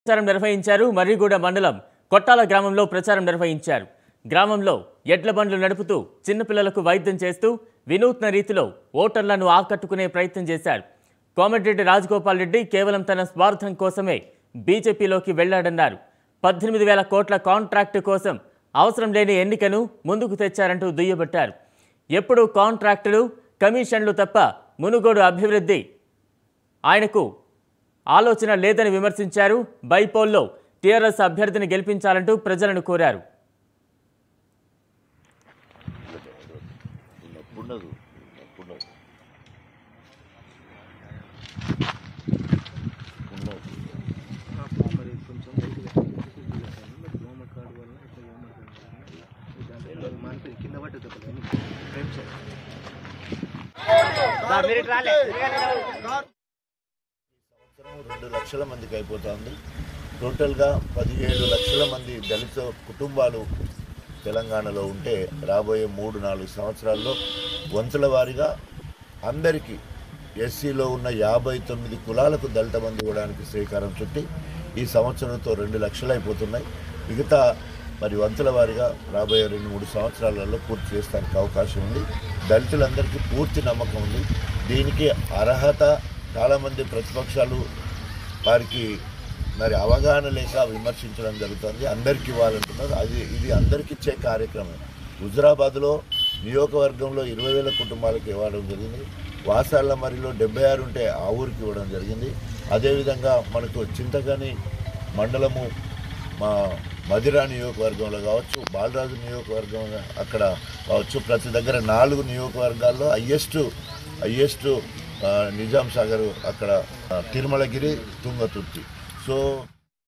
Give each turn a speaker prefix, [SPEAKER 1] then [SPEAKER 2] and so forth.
[SPEAKER 1] ప్రచారం నిర్వహించారు మర్రిగూడ మండలం కొట్టాల గ్రామంలో ప్రచారం నిర్వహించారు గ్రామంలో ఎడ్ల బండ్లు నడుపుతూ చిన్నపిల్లలకు వైద్యం చేస్తూ వినూత్న రీతిలో ఓటర్లను ఆకట్టుకునే ప్రయత్నం చేశారు కోమటిరెడ్డి రాజగోపాల్ రెడ్డి కేవలం తన స్వార్థం కోసమే బీజేపీలోకి వెళ్లాడన్నారు పద్దెనిమిది వేల కోట్ల కాంట్రాక్టు కోసం అవసరం లేని ఎన్నికను ముందుకు తెచ్చారంటూ దుయ్యబట్టారు ఎప్పుడూ కాంట్రాక్టులు కమిషన్లు తప్ప మునుగోడు అభివృద్ధి ఆయనకు ఆలోచన లేదని విమర్శించారు బైపోల్లో టీఆర్ఎస్ అభ్యర్థిని గెలిపించాలంటూ ప్రజలను కోరారు
[SPEAKER 2] ఉండదు ఉండదు ఉండదు
[SPEAKER 3] మరి కొంచెం లైట్గా చూపించాను మరి దోమ కాడు వల్ల ఇట్లా దోమ కాడు దాంట్లో మనకి కింద పట్టే దెబ్బలు ఫ్రేమ్ చేయాలి
[SPEAKER 2] సంవత్సరం రెండు లక్షల మందికి అయిపోతుంది టోటల్గా పదిహేడు లక్షల మంది దళిత కుటుంబాలు తెలంగాణలో ఉంటే రాబోయే మూడు నాలుగు సంవత్సరాల్లో వంతుల వారీగా అందరికీ ఎస్సీలో ఉన్న యాభై తొమ్మిది కులాలకు దళిత బంధు ఇవ్వడానికి శ్రీకారం చుట్టి ఈ సంవత్సరంతో రెండు లక్షలు అయిపోతున్నాయి మిగతా మరి వంతుల వారీగా రాబోయే రెండు మూడు సంవత్సరాలలో పూర్తి చేస్తానికి అవకాశం ఉంది దళితులందరికీ పూర్తి నమ్మకం ఉంది దీనికి అర్హత చాలామంది ప్రతిపక్షాలు వారికి మరి అవగాహన లేక విమర్శించడం జరుగుతుంది అందరికీ ఇవ్వాలంటున్నారు అది ఇది అందరికీ ఇచ్చే కార్యక్రమం హుజరాబాద్లో నియోజకవర్గంలో ఇరవై వేల కుటుంబాలకు ఇవ్వడం జరిగింది వాసాల మరిలో డెబ్బై ఆరు ఉంటే ఆ ఊరికి ఇవ్వడం జరిగింది అదేవిధంగా మనకు చింతగని మండలము మా మధిరా నియోజకవర్గంలో కావచ్చు బాలరాజు నియోజకవర్గం అక్కడ కావచ్చు ప్రతి దగ్గర నాలుగు నియోజకవర్గాల్లో హయ్యెస్ట్ హయ్యెస్ట్ నిజాం సాగర్ అక్కడ ఆ, తిరుమలగిరి తుంగతుర్తి సో